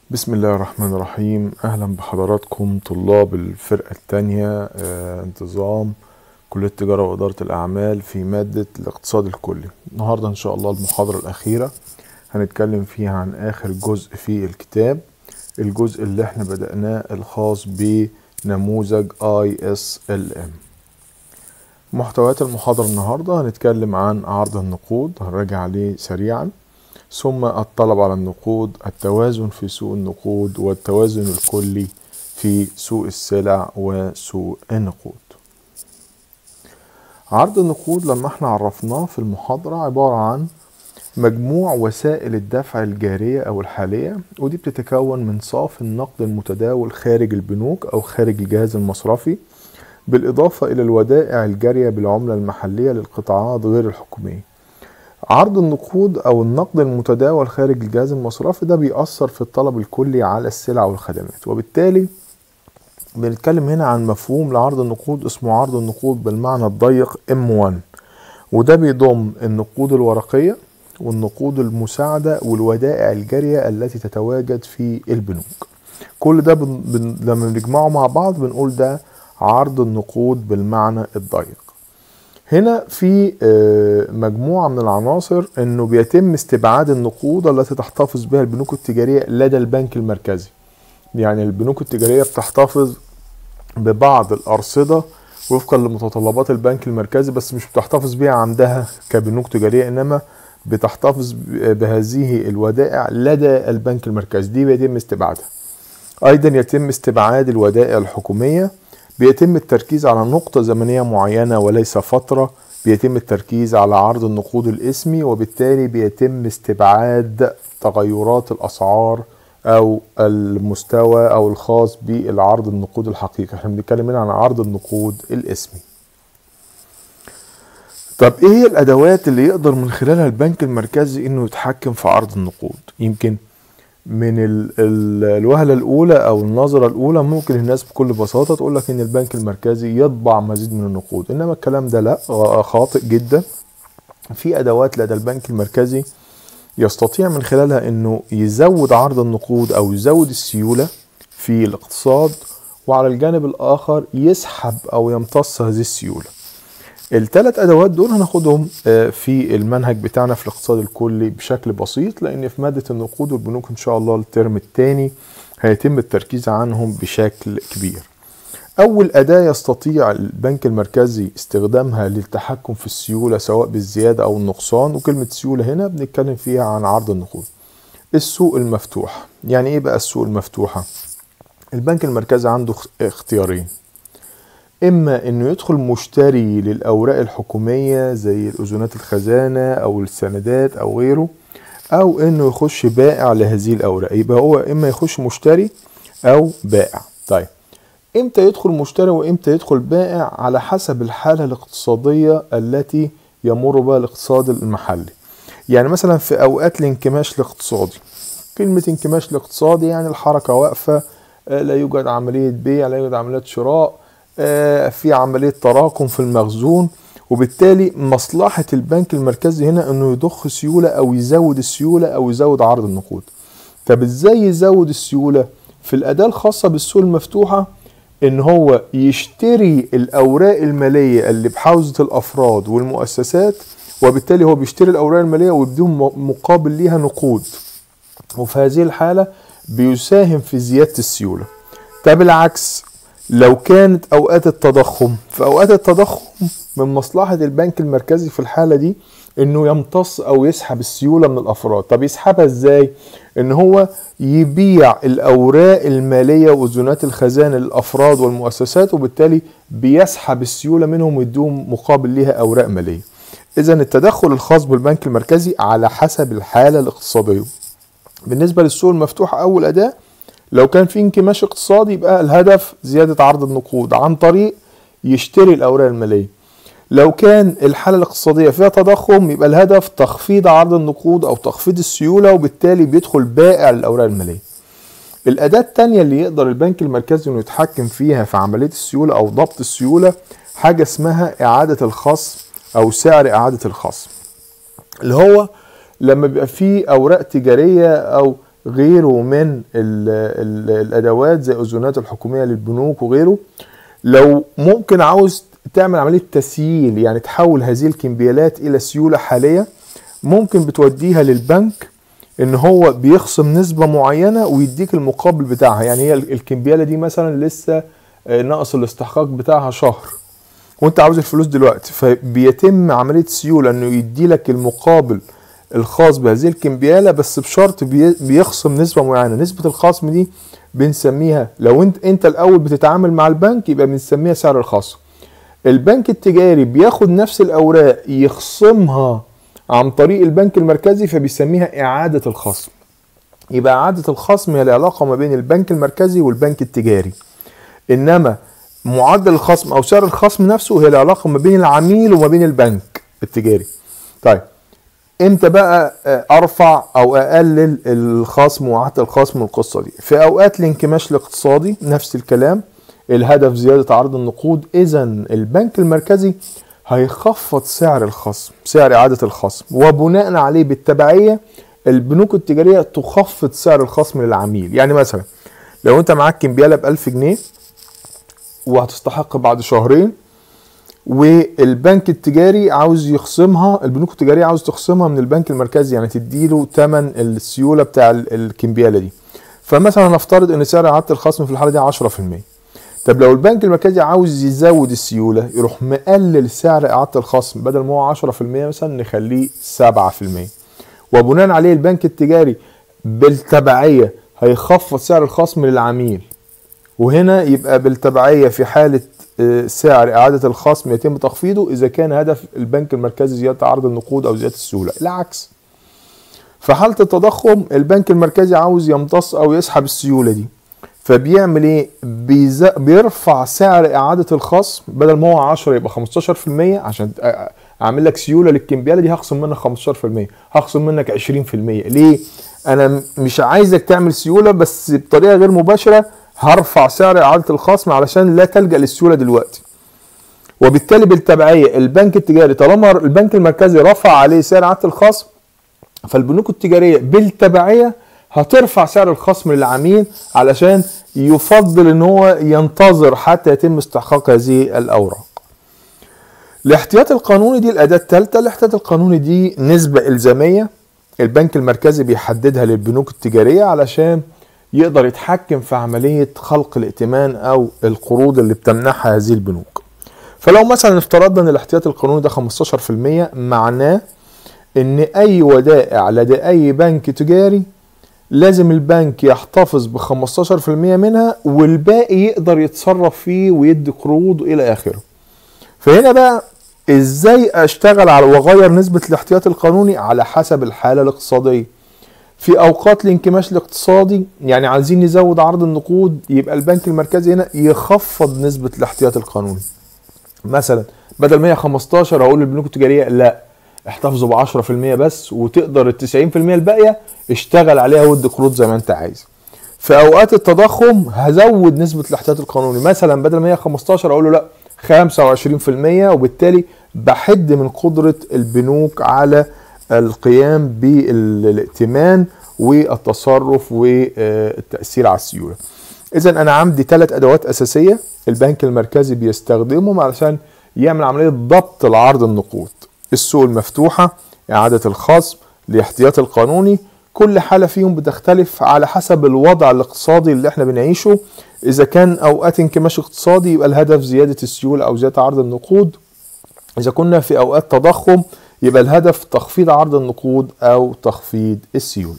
بسم الله الرحمن الرحيم أهلا بحضراتكم طلاب الفرقة الثانية آه، انتظام كلية التجارة وإدارة الأعمال في مادة الاقتصاد الكلي النهاردة إن شاء الله المحاضرة الأخيرة هنتكلم فيها عن آخر جزء في الكتاب الجزء اللي احنا بدأناه الخاص بنموذج ISLM محتويات المحاضرة النهاردة هنتكلم عن عرض النقود هنراجع عليه سريعا ثم الطلب على النقود التوازن في سوق النقود والتوازن الكلي في سوق السلع وسوق النقود عرض النقود لما احنا عرفناه في المحاضرة عبارة عن مجموع وسائل الدفع الجارية أو الحالية ودي بتتكون من صافي النقد المتداول خارج البنوك أو خارج الجهاز المصرفي بالإضافة إلى الودائع الجارية بالعملة المحلية للقطاعات غير الحكومية عرض النقود او النقد المتداول خارج الجهاز المصرفي ده بيأثر في الطلب الكلي على السلع والخدمات وبالتالي بنتكلم هنا عن مفهوم لعرض النقود اسمه عرض النقود بالمعنى الضيق M1 وده بيضم النقود الورقية والنقود المساعدة والودائع الجارية التي تتواجد في البنوك كل ده بن... بن... لما بنجمعه مع بعض بنقول ده عرض النقود بالمعنى الضيق هنا في مجموعة من العناصر انه بيتم استبعاد النقود التي تحتفظ بها البنوك التجارية لدى البنك المركزي يعني البنوك التجارية بتحتفظ ببعض الأرصدة وفقا لمتطلبات البنك المركزي بس مش بتحتفظ بها عندها كبنوك تجارية إنما بتحتفظ بهذه الودائع لدى البنك المركزي دي بيتم استبعادها أيضا يتم استبعاد الودائع الحكومية بيتم التركيز على نقطة زمنية معينة وليس فترة بيتم التركيز على عرض النقود الاسمي وبالتالي بيتم استبعاد تغيرات الأسعار أو المستوى أو الخاص بالعرض النقود الحقيقي احنا بنتكلم هنا عن عرض النقود الاسمي طب ايه هي الادوات اللي يقدر من خلالها البنك المركزي انه يتحكم في عرض النقود يمكن من ال ال الوهلة الأولى أو النظرة الأولى ممكن الناس بكل بساطة تقول لك إن البنك المركزي يطبع مزيد من النقود إنما الكلام ده لا خاطئ جدا في أدوات لدى البنك المركزي يستطيع من خلالها إنه يزود عرض النقود أو يزود السيولة في الاقتصاد وعلى الجانب الآخر يسحب أو يمتص هذه السيولة الثلاث ادوات دول هناخدهم في المنهج بتاعنا في الاقتصاد الكلي بشكل بسيط لان في ماده النقود والبنوك ان شاء الله الترم الثاني هيتم التركيز عنهم بشكل كبير اول اداه يستطيع البنك المركزي استخدامها للتحكم في السيوله سواء بالزياده او النقصان وكلمه سيوله هنا بنتكلم فيها عن عرض النقود السوق المفتوح يعني ايه بقى السوق المفتوحه البنك المركزي عنده اختيارين اما انه يدخل مشتري للاوراق الحكوميه زي الاذونات الخزانه او السندات او غيره او انه يخش بائع لهذه الاوراق يبقى هو اما يخش مشتري او بائع طيب امتى يدخل مشتري وامتى يدخل بائع على حسب الحاله الاقتصاديه التي يمر بها الاقتصاد المحلي يعني مثلا في اوقات الانكماش الاقتصادي كلمه انكماش الاقتصادي يعني الحركه واقفه لا يوجد عمليه بيع لا يوجد عمليه شراء في عملية تراكم في المخزون وبالتالي مصلحة البنك المركزي هنا انه يضخ سيولة او يزود السيولة او يزود عرض النقود طب ازاي يزود السيولة في الاداة الخاصة بالسوق المفتوحة ان هو يشتري الاوراق المالية اللي بحوزة الافراد والمؤسسات وبالتالي هو بيشتري الاوراق المالية وبدون مقابل ليها نقود وفي هذه الحالة بيساهم في زيادة السيولة طب العكس لو كانت اوقات التضخم في اوقات التضخم من مصلحه البنك المركزي في الحاله دي انه يمتص او يسحب السيوله من الافراد طب يسحبها ازاي ان هو يبيع الاوراق الماليه واذونات الخزانه للافراد والمؤسسات وبالتالي بيسحب السيوله منهم ويدوهم مقابل ليها اوراق ماليه اذا التدخل الخاص بالبنك المركزي على حسب الحاله الاقتصاديه بالنسبه للسوق المفتوح اول اداه لو كان في انكماش اقتصادي يبقى الهدف زيادة عرض النقود عن طريق يشتري الأوراق المالية لو كان الحالة الاقتصادية فيها تضخم يبقى الهدف تخفيض عرض النقود أو تخفيض السيولة وبالتالي بيدخل بائع للأوراق المالية الأداة التانية اللي يقدر البنك المركزي إنه يتحكم فيها في عملية السيولة أو ضبط السيولة حاجة اسمها إعادة الخصم أو سعر إعادة الخصم اللي هو لما بيبقى فيه أوراق تجارية أو غيره من ال ال الادوات زي اذونات الحكوميه للبنوك وغيره لو ممكن عاوز تعمل عمليه تسييل يعني تحول هذه الكمبيالات الى سيوله حاليه ممكن بتوديها للبنك ان هو بيخصم نسبه معينه ويديك المقابل بتاعها يعني هي الكمبياله دي مثلا لسه ناقص الاستحقاق بتاعها شهر وانت عاوز الفلوس دلوقتي فبيتم عمليه سيوله انه يدي لك المقابل الخاص بهذه الكمبياله بس بشرط بيخصم نسبه معينه نسبه الخصم دي بنسميها لو انت انت الاول بتتعامل مع البنك يبقى بنسميها سعر الخصم البنك التجاري بياخد نفس الاوراق يخصمها عن طريق البنك المركزي فبيسميها اعاده الخصم يبقى اعاده الخصم هي العلاقه ما بين البنك المركزي والبنك التجاري انما معدل الخصم او سعر الخصم نفسه هي العلاقه ما بين العميل وما بين البنك التجاري طيب امتى بقى ارفع او اقلل الخصم وعدد الخصم والقصه دي في اوقات الانكماش الاقتصادي نفس الكلام الهدف زياده عرض النقود اذا البنك المركزي هيخفض سعر الخصم سعر اعاده الخصم وبناء عليه بالتبعيه البنوك التجاريه تخفض سعر الخصم للعميل يعني مثلا لو انت معاك كمبياله ب 1000 جنيه وهتستحق بعد شهرين والبنك التجاري عاوز يخصمها البنوك التجاريه عاوز تخصمها من البنك المركزي يعني تديله ثمن السيوله بتاع الكمبياله دي فمثلا نفترض ان سعر اعاده الخصم في الحاله دي 10% طب لو البنك المركزي عاوز يزود السيوله يروح مقلل سعر اعاده الخصم بدل ما هو 10% مثلا نخليه 7% وبناء عليه البنك التجاري بالتبعيه هيخفض سعر الخصم للعميل وهنا يبقى بالتبعيه في حاله سعر إعادة الخصم يتم تخفيضه إذا كان هدف البنك المركزي زيادة عرض النقود أو زيادة السيولة العكس في حالة التضخم البنك المركزي عاوز يمتص أو يسحب السيولة دي فبيعمل ايه بيز... بيرفع سعر اعاده الخصم بدل ما هو 10 يبقى 15% عشان اعمل لك سيوله للكمبياله دي هخصم منك 15% هخصم منك 20% ليه انا مش عايزك تعمل سيوله بس بطريقه غير مباشره هرفع سعر اعاده الخصم علشان لا تلجا للسيوله دلوقتي وبالتالي بالتبعيه البنك التجاري طالما البنك المركزي رفع عليه سعر اعاده الخصم فالبنوك التجاريه بالتبعيه هترفع سعر الخصم للعميل علشان يفضل ان هو ينتظر حتى يتم استحقاق هذه الاوراق الاحتياط القانوني دي الاداه الثالثه الاحتياط القانوني دي نسبه الزاميه البنك المركزي بيحددها للبنوك التجاريه علشان يقدر يتحكم في عمليه خلق الائتمان او القروض اللي بتمنحها هذه البنوك فلو مثلا افترضنا ان الاحتياط القانوني ده 15% معناه ان اي ودائع لدى اي بنك تجاري لازم البنك يحتفظ ب 15% منها والباقي يقدر يتصرف فيه ويدي قروض الى اخره. فهنا بقى ازاي اشتغل على واغير نسبة الاحتياط القانوني على حسب الحالة الاقتصادية. في اوقات الانكماش الاقتصادي يعني عايزين نزود عرض النقود يبقى البنك المركزي هنا يخفض نسبة الاحتياط القانوني. مثلا بدل ما هي 15 اقول للبنوك التجارية لا احتفظوا ب 10% بس وتقدر ال 90% الباقيه اشتغل عليها ود قروض زي ما انت عايز. في اوقات التضخم هزود نسبه الاحتياط القانوني مثلا بدل ما هي 15 اقول له لا 25% وبالتالي بحد من قدره البنوك على القيام بالائتمان والتصرف والتاثير على السيوله. اذا انا عندي ثلاث ادوات اساسيه البنك المركزي بيستخدمهم علشان يعمل عمليه ضبط العرض النقود. السوق المفتوحة إعادة الخصم الاحتياط القانوني كل حالة فيهم بتختلف على حسب الوضع الاقتصادي اللي احنا بنعيشه إذا كان أوقات انكماش اقتصادي يبقى الهدف زيادة السيولة أو زيادة عرض النقود إذا كنا في أوقات تضخم يبقى الهدف تخفيض عرض النقود أو تخفيض السيولة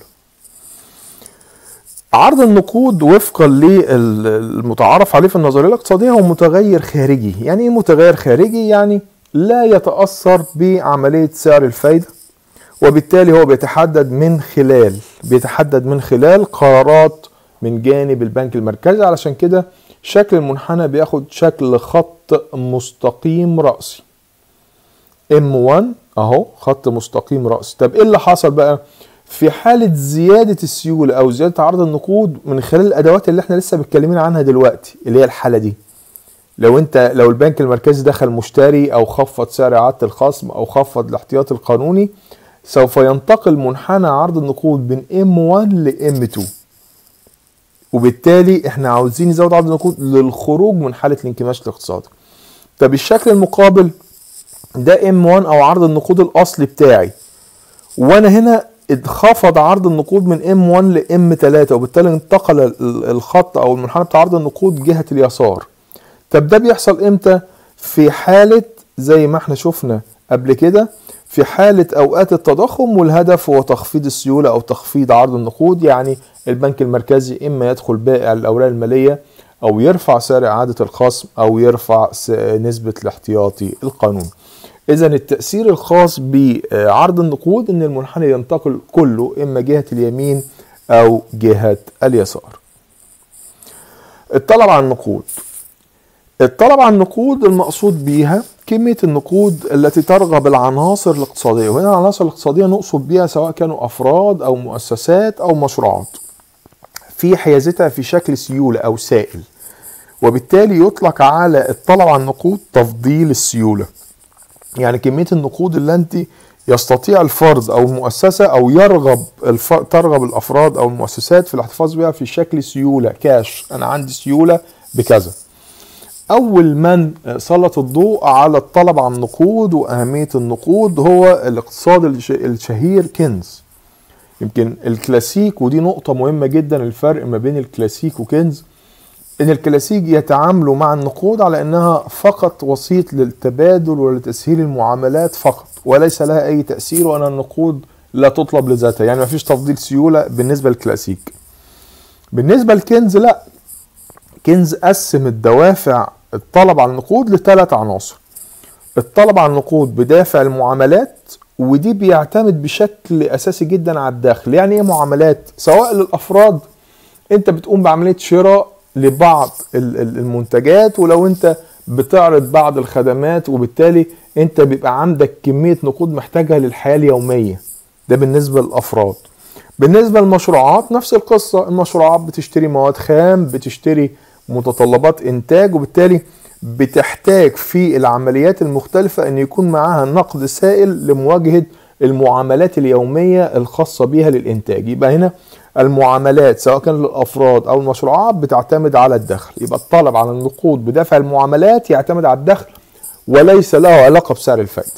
عرض النقود وفقا للمتعارف عليه في النظريه الاقتصاديه هو متغير خارجي يعني ايه متغير خارجي يعني لا يتأثر بعملية سعر الفايدة وبالتالي هو بيتحدد من خلال بيتحدد من خلال قرارات من جانب البنك المركزي علشان كده شكل المنحنى بياخد شكل خط مستقيم رأسي M1 اهو خط مستقيم رأسي طب ايه اللي حصل بقى في حالة زيادة السيولة او زيادة عرض النقود من خلال الادوات اللي احنا لسه متكلمين عنها دلوقتي اللي هي الحالة دي لو انت لو البنك المركزي دخل مشتري او خفض سعر اعاده الخصم او خفض الاحتياط القانوني سوف ينتقل منحنى عرض النقود من M1 ل M2 وبالتالي احنا عاوزين نزود عرض النقود للخروج من حالة الانكماش الاقتصادي طب الشكل المقابل ده M1 او عرض النقود الاصلي بتاعي وانا هنا اتخفض عرض النقود من M1 ل M3 وبالتالي انتقل ال- الخط او المنحنى بتاع عرض النقود جهة اليسار طب ده بيحصل امتى في حالة زي ما احنا شفنا قبل كده في حالة اوقات التضخم والهدف هو تخفيض السيولة او تخفيض عرض النقود يعني البنك المركزي اما يدخل بائع الاوراق المالية او يرفع سعر اعادة الخصم او يرفع س- نسبة الاحتياطي القانوني اذا التأثير الخاص بعرض النقود ان المنحنى ينتقل كله اما جهة اليمين او جهة اليسار الطلب على النقود الطلب على النقود المقصود بيها كمية النقود التي ترغب العناصر الاقتصادية وهنا العناصر الاقتصادية نقصد بيها سواء كانوا أفراد أو مؤسسات أو مشروعات في حيازتها في شكل سيولة أو سائل وبالتالي يطلق على الطلب على النقود تفضيل السيولة يعني كمية النقود اللي أنت يستطيع الفرد أو المؤسسة أو يرغب الف... ترغب الأفراد أو المؤسسات في الاحتفاظ بها في شكل سيولة كاش أنا عندي سيولة بكذا أول من سلط الضوء على الطلب على النقود وأهمية النقود هو الاقتصاد الش- الشهير كينز يمكن الكلاسيك ودي نقطة مهمة جدا الفرق ما بين الكلاسيك وكينز ان الكلاسيك يتعاملوا مع النقود على انها فقط وسيط للتبادل ولتسهيل المعاملات فقط وليس لها اي تأثير وان النقود لا تطلب لذاتها يعني ما فيش تفضيل سيولة بالنسبة للكلاسيك بالنسبة لكنز لا كنز قسم الدوافع الطلب على النقود لثلاث عناصر الطلب على النقود بدافع المعاملات ودي بيعتمد بشكل اساسي جدا على الدخل يعني ايه معاملات سواء للافراد انت بتقوم بعمليه شراء لبعض ال- ال- المنتجات ولو انت بتعرض بعض الخدمات وبالتالي انت بيبقى عندك كميه نقود محتاجها للحياه اليوميه ده بالنسبه للافراد بالنسبه للمشروعات نفس القصه المشروعات بتشتري مواد خام بتشتري متطلبات انتاج وبالتالي بتحتاج في العمليات المختلفه ان يكون معاها نقد سائل لمواجهه المعاملات اليوميه الخاصه بيها للانتاج يبقى هنا المعاملات سواء كان للافراد او المشروعات بتعتمد على الدخل يبقى الطلب على النقود بدافع المعاملات يعتمد على الدخل وليس له علاقه بسعر الفائده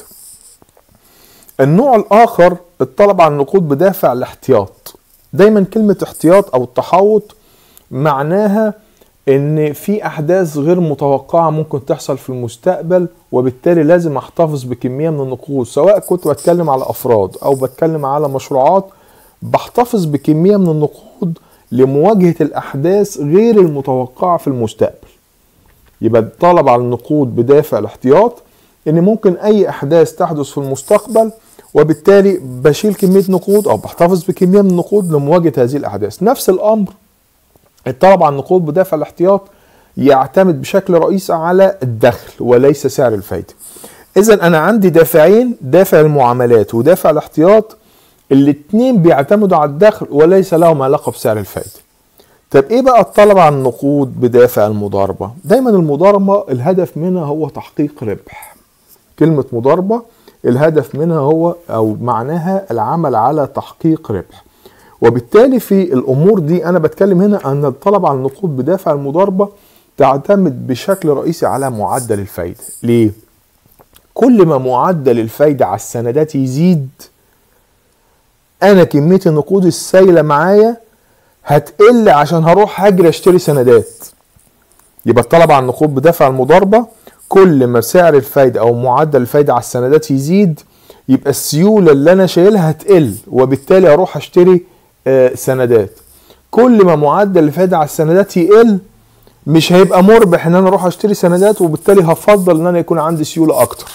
النوع الاخر الطلب على النقود بدافع الاحتياط دايما كلمه احتياط او التحوط معناها ان في احداث غير متوقعه ممكن تحصل في المستقبل وبالتالي لازم احتفظ بكميه من النقود سواء كنت بتكلم على افراد او بتكلم على مشروعات بحتفظ بكميه من النقود لمواجهه الاحداث غير المتوقعه في المستقبل يبقى الطلب على النقود بدافع الاحتياط ان ممكن اي احداث تحدث في المستقبل وبالتالي بشيل كميه نقود او بحتفظ بكميه من النقود لمواجهه هذه الاحداث نفس الامر الطلب على النقود بدافع الاحتياط يعتمد بشكل رئيسي على الدخل وليس سعر الفايده اذا انا عندي دافعين دافع المعاملات ودافع الاحتياط الاثنين بيعتمدوا على الدخل وليس لهم علاقه بسعر الفايده طب ايه بقى الطلب على النقود بدافع المضاربه دايما المضاربه الهدف منها هو تحقيق ربح كلمه مضاربه الهدف منها هو او معناها العمل على تحقيق ربح وبالتالي في الامور دي انا بتكلم هنا ان الطلب على النقود بدافع المضاربه تعتمد بشكل رئيسي على معدل الفايده ليه كل ما معدل الفايده على السندات يزيد انا كميه النقود السايله معايا هتقل عشان هروح هجري اشتري سندات يبقى الطلب على النقود بدافع المضاربه كل ما سعر الفايده او معدل الفايده على السندات يزيد يبقى السيوله اللي انا شايلها هتقل وبالتالي اروح اشتري آه، سندات كل ما معدل الفايده على السندات يقل مش هيبقى مربح ان انا اروح اشتري سندات وبالتالي هفضل ان انا يكون عندي سيوله اكتر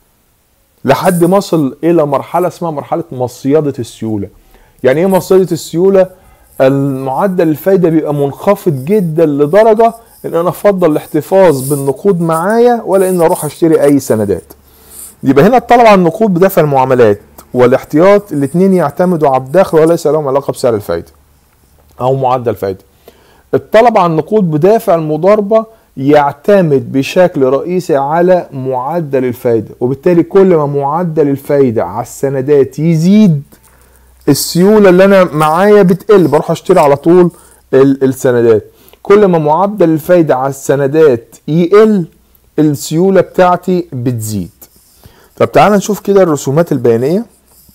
لحد ما اصل الى مرحله اسمها مرحله مصيده السيوله يعني ايه مصيده السيوله المعدل الفايده بيبقى منخفض جدا لدرجه ان انا افضل الاحتفاظ بالنقود معايا ولا ان اروح اشتري اي سندات يبقى هنا الطلب على النقود بدافع المعاملات والاحتياط الاثنين يعتمدوا على الدخل وليس لهم علاقه بسعر الفايده او معدل الفايده الطلب على النقود بدافع المضاربه يعتمد بشكل رئيسي على معدل الفايدة وبالتالي كل ما معدل الفايدة على السندات يزيد السيولة اللي أنا معايا بتقل بروح أشتري على طول السندات كل ما معدل الفايدة على السندات يقل السيولة بتاعتي بتزيد طب تعال نشوف كده الرسومات البيانية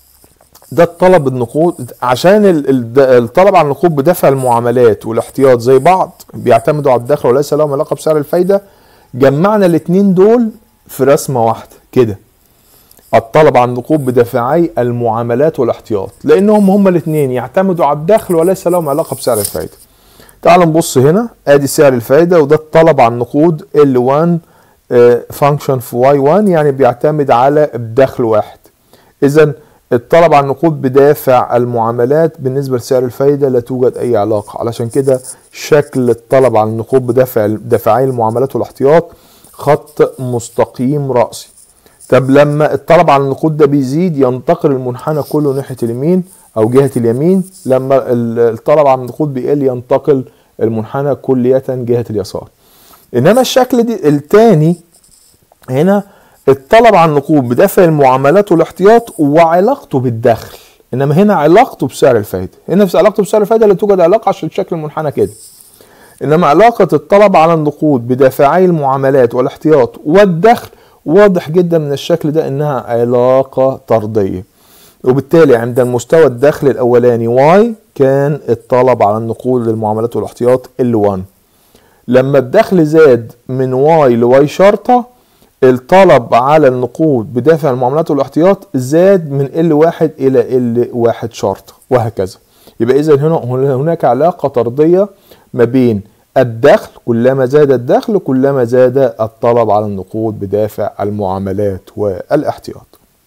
ده الطلب النقود عشان الطلب على النقود بدفع المعاملات والاحتياط زي بعض بيعتمدوا على الدخل وليس لهم علاقه بسعر الفايده جمعنا الاثنين دول في رسمه واحده كده الطلب على النقود بدافعي المعاملات والاحتياط لانهم هما الاثنين يعتمدوا على الدخل وليس لهم علاقه بسعر الفايده تعال نبص هنا ادي سعر الفايده وده الطلب على النقود L1 فانكشن في Y1 يعني بيعتمد على الدخل واحد اذا الطلب على النقود بدافع المعاملات بالنسبة لسعر الفايدة لا توجد أي علاقة علشان كده شكل الطلب على النقود بدافع دافعي المعاملات والاحتياط خط مستقيم رأسي طب لما الطلب على النقود ده بيزيد ينتقل المنحنى كله ناحية اليمين أو جهة اليمين لما الطلب على النقود بيقل ينتقل المنحنى كلية جهة اليسار إنما الشكل دي التاني هنا الطلب على النقود بدافع المعاملات والاحتياط وعلاقته بالدخل انما هنا علاقته بسعر الفائده هنا في علاقته بسعر الفائده لا توجد علاقه عشان شكل المنحنى كده انما علاقه الطلب على النقود بدافعي المعاملات والاحتياط والدخل واضح جدا من الشكل ده انها علاقه طرديه وبالتالي عند المستوى الدخل الاولاني واي كان الطلب على النقود للمعاملات والاحتياط ال1 لما الدخل زاد من واي لواي شرطه الطلب على النقود بدافع المعاملات والاحتياط زاد من L1 إلى L1 شرط وهكذا يبقى إذا هنا هناك علاقة طردية ما بين الدخل كلما زاد الدخل كلما زاد الطلب على النقود بدافع المعاملات والاحتياط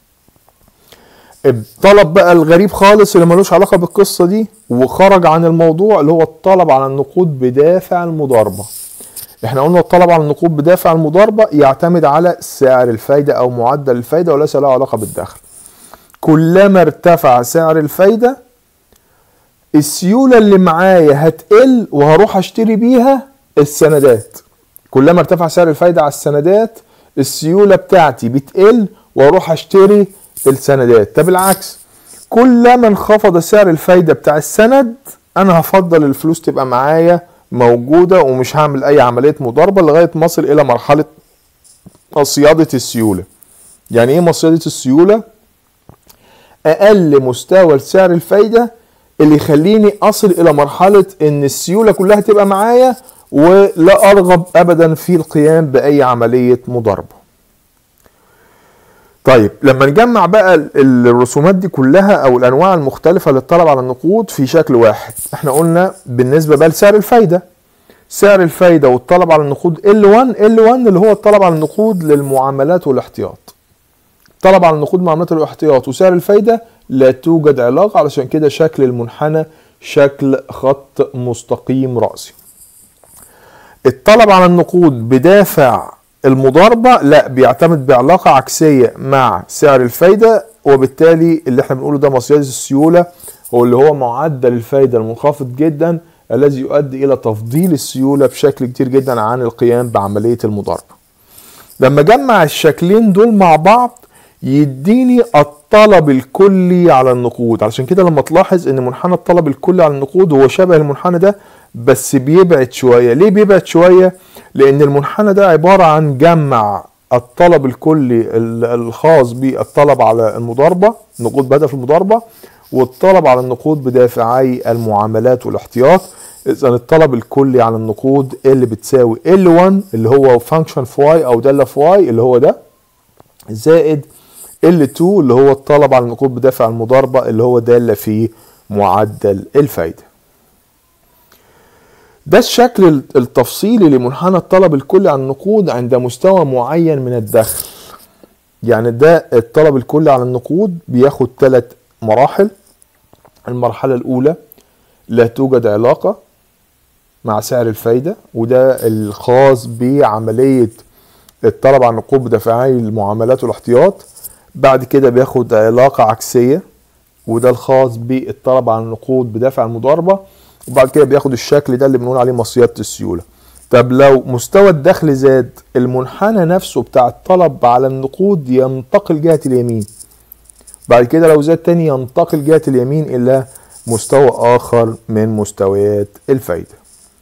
الطلب بقى الغريب خالص اللي ملوش علاقة بالقصة دي وخرج عن الموضوع اللي هو الطلب على النقود بدافع المضاربة احنا قلنا الطلب على النقود بدافع المضاربة يعتمد على سعر الفايدة او معدل الفايدة وليس له علاقة بالدخل كلما ارتفع سعر الفايدة السيولة اللي معايا هتقل وهروح اشتري بيها السندات كلما ارتفع سعر الفايدة على السندات السيولة بتاعتي بتقل واروح اشتري السندات طب العكس كلما انخفض سعر الفايدة بتاع السند انا هفضل الفلوس تبقى معايا موجودة ومش هعمل أي عملية مضاربة لغاية ما أصل إلى مرحلة مصيادة السيولة يعني إيه مصيادة السيولة؟ أقل مستوى لسعر الفايدة اللي يخليني أصل إلى مرحلة إن السيولة كلها تبقى معايا ولا أرغب أبدا في القيام بأي عملية مضاربة طيب لما نجمع بقى الرسومات دي كلها او الانواع المختلفه للطلب على النقود في شكل واحد احنا قلنا بالنسبه بقى لسعر الفايده سعر الفايده والطلب على النقود L1 L1 اللي هو الطلب على النقود للمعاملات والاحتياط طلب على النقود معاملات والاحتياط وسعر الفايده لا توجد علاقه علشان كده شكل المنحنى شكل خط مستقيم راسي الطلب على النقود بدافع المضاربة لا بيعتمد بعلاقة عكسية مع سعر الفايدة وبالتالي اللي احنا بنقوله ده مصيدة السيولة هو اللي هو معدل الفايدة المنخفض جدا الذي يؤدي إلى تفضيل السيولة بشكل كتير جدا عن القيام بعملية المضاربة لما جمع الشكلين دول مع بعض يديني الطلب الكلي على النقود علشان كده لما تلاحظ ان منحنى الطلب الكلي على النقود هو شبه المنحنى ده بس بيبعد شويه ليه بيبعد شويه لان المنحنى ده عباره عن جمع الطلب الكلي الخاص بالطلب على المضاربه نقود بهدف المضاربه والطلب على النقود بدافعي المعاملات والاحتياط اذا الطلب الكلي على النقود اللي بتساوي L1 اللي هو فانكشن في y او داله في y اللي هو ده زائد L2 اللي هو الطلب على النقود بدافع المضاربه اللي هو داله في معدل الفايده ده الشكل التفصيلي لمنحنى الطلب الكلي على النقود عند مستوى معين من الدخل يعني ده الطلب الكلي على النقود بياخد ثلاث مراحل المرحلة الأولى لا توجد علاقة مع سعر الفايدة وده الخاص بعملية الطلب على النقود بدفعي المعاملات والاحتياط بعد كده بياخد علاقة عكسية وده الخاص بالطلب على النقود بدافع المضاربة وبعد كده بياخد الشكل ده اللي بنقول عليه مصيدة السيولة طب لو مستوى الدخل زاد المنحنى نفسه بتاع الطلب على النقود ينتقل جهة اليمين بعد كده لو زاد تاني ينتقل جهة اليمين إلى مستوى آخر من مستويات الفايدة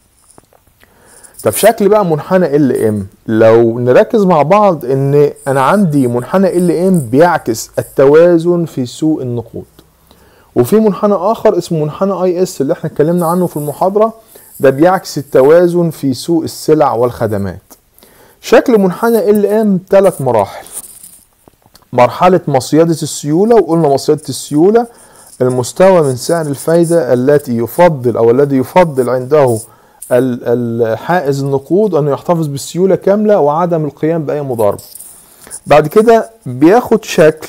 طب شكل بقى منحنى ال ام لو نركز مع بعض ان انا عندي منحنى ال ام بيعكس التوازن في سوق النقود وفي منحنى اخر اسمه منحنى اي اس اللي احنا اتكلمنا عنه في المحاضره ده بيعكس التوازن في سوق السلع والخدمات شكل منحنى ال ام ثلاث مراحل مرحله مصيده السيوله وقلنا مصيده السيوله المستوى من سعر الفايده التي يفضل او الذي يفضل عنده الحائز النقود انه يحتفظ بالسيوله كامله وعدم القيام باي مضاربه بعد كده بياخد شكل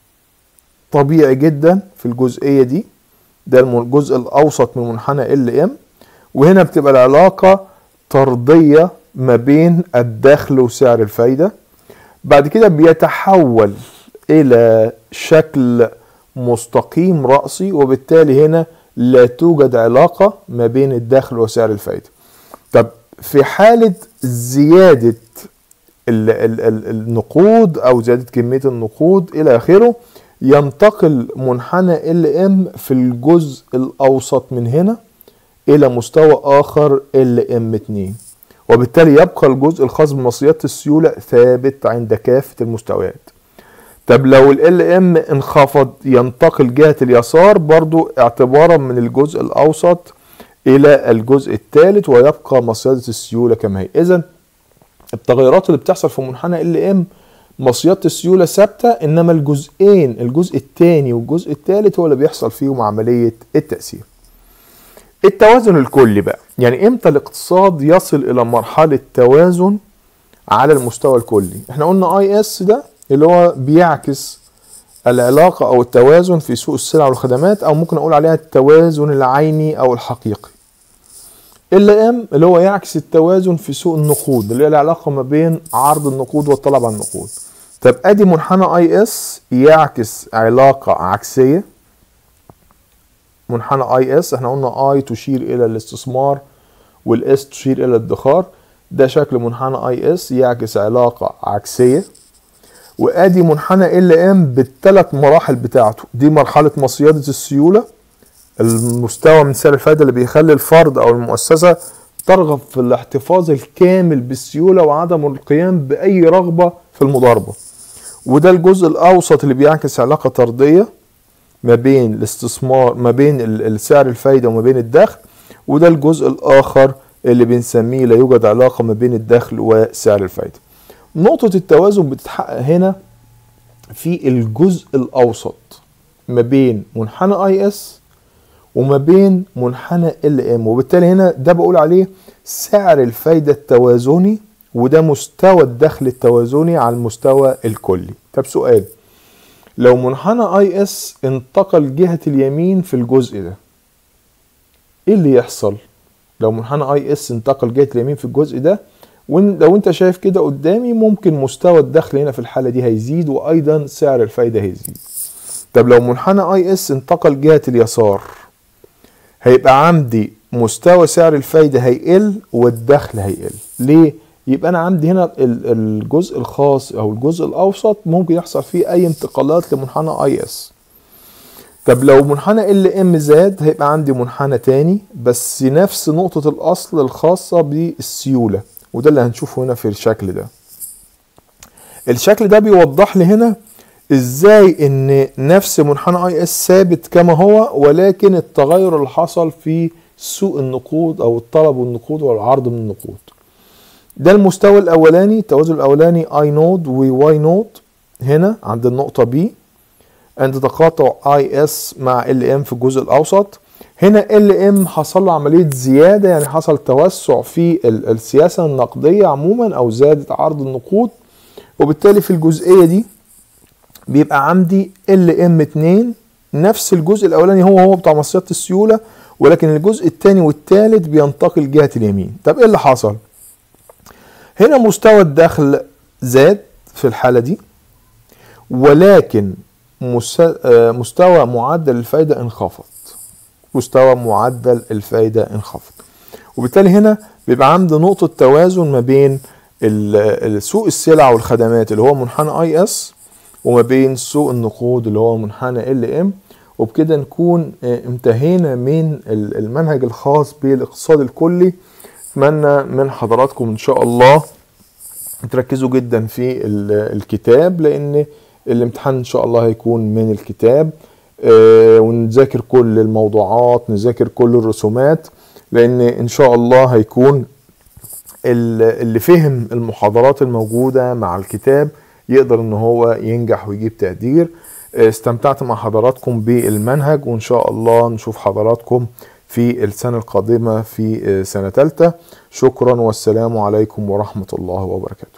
طبيعي جدا في الجزئيه دي ده الجزء الاوسط من منحنى ال ام وهنا بتبقى العلاقه طرديه ما بين الدخل وسعر الفايده بعد كده بيتحول الى شكل مستقيم رأسي وبالتالي هنا لا توجد علاقة ما بين الدخل وسعر الفايدة طب في حالة زيادة ال ال ال النقود أو زيادة كمية النقود إلى آخره ينتقل منحنى ال ام في الجزء الأوسط من هنا إلى مستوى آخر ال ام 2 وبالتالي يبقى الجزء الخاص بمصريات السيولة ثابت عند كافة المستويات طب لو ال ام انخفض ينتقل جهة اليسار برضو اعتبارا من الجزء الاوسط الى الجزء الثالث ويبقى مصيدة السيولة كما هي اذا التغيرات اللي بتحصل في منحنى ال ام مصيدة السيولة ثابتة انما الجزئين الجزء الثاني والجزء الثالث هو اللي بيحصل فيهم عملية التأثير التوازن الكلي بقى يعني امتى الاقتصاد يصل الى مرحلة توازن على المستوى الكلي احنا قلنا اي اس ده اللي هو بيعكس العلاقة أو التوازن في سوق السلع والخدمات أو ممكن أقول عليها التوازن العيني أو الحقيقي ال ام اللي هو يعكس التوازن في سوق النقود اللي هي العلاقة ما بين عرض النقود والطلب على النقود طب ادي منحنى اي اس يعكس علاقة عكسية منحنى اي اس احنا قلنا اي تشير الى الاستثمار والاس تشير الى الادخار ده شكل منحنى اي اس يعكس علاقة عكسية وادي منحنى ال ام بالثلاث مراحل بتاعته دي مرحله مصيده السيوله المستوى من سعر الفائده اللي بيخلي الفرد او المؤسسه ترغب في الاحتفاظ الكامل بالسيوله وعدم القيام باي رغبه في المضاربه وده الجزء الاوسط اللي بيعكس علاقه طرديه ما بين الاستثمار ما بين السعر الفايده وما بين الدخل وده الجزء الاخر اللي بنسميه لا يوجد علاقه ما بين الدخل وسعر الفايده نقطة التوازن بتتحقق هنا في الجزء الأوسط ما بين منحنى اي اس وما بين منحنى ال ام وبالتالي هنا ده بقول عليه سعر الفايدة التوازني وده مستوى الدخل التوازني على المستوى الكلي طب سؤال لو منحنى اي اس انتقل جهة اليمين في الجزء ده ايه اللي يحصل لو منحنى اي اس انتقل جهة اليمين في الجزء ده ولو انت شايف كده قدامي ممكن مستوى الدخل هنا في الحالة دي هيزيد وايضا سعر الفايدة هيزيد طب لو منحنى اي اس انتقل جهة اليسار هيبقى عندي مستوى سعر الفايدة هيقل والدخل هيقل ليه؟ يبقى انا عندي هنا الجزء الخاص او الجزء الاوسط ممكن يحصل فيه اي انتقالات لمنحنى اي اس طب لو منحنى ال ام زاد هيبقى عندي منحنى تاني بس نفس نقطة الاصل الخاصة بالسيولة وده اللي هنشوفه هنا في الشكل ده الشكل ده بيوضح لي هنا ازاي ان نفس منحنى اي اس ثابت كما هو ولكن التغير اللي حصل في سوق النقود او الطلب والنقود والعرض من النقود ده المستوى الاولاني التوازن الاولاني اي نود وواي نود هنا عند النقطه بي عند تقاطع اي اس مع ال ام في الجزء الاوسط هنا ال ام حصل له عمليه زياده يعني حصل توسع في السياسه النقديه عموما او زادت عرض النقود وبالتالي في الجزئيه دي بيبقى عندي ال ام 2 نفس الجزء الاولاني هو هو بتاع مصيده السيوله ولكن الجزء الثاني والثالث بينتقل جهه اليمين طب ايه اللي حصل هنا مستوى الدخل زاد في الحاله دي ولكن مستوى معدل الفايده انخفض مستوى معدل الفايدة انخفض وبالتالي هنا بيبقى عندي نقطة توازن ما بين ال- سوق السلع والخدمات اللي هو منحنى اي اس وما بين سوق النقود اللي هو منحنى ال ام وبكده نكون آه، انتهينا من ال- المنهج الخاص بالاقتصاد الكلي اتمنى من حضراتكم ان شاء الله تركزوا جدا في ال- الكتاب لان الامتحان ان شاء الله هيكون من الكتاب آه، ونذاكر كل الموضوعات نذاكر كل الرسومات لان ان شاء الله هيكون ال- اللي فهم المحاضرات الموجودة مع الكتاب يقدر ان هو ينجح ويجيب تقدير آه، استمتعت مع حضراتكم بالمنهج وان شاء الله نشوف حضراتكم في السنة القادمة في آه، سنة تالتة شكرا والسلام عليكم ورحمة الله وبركاته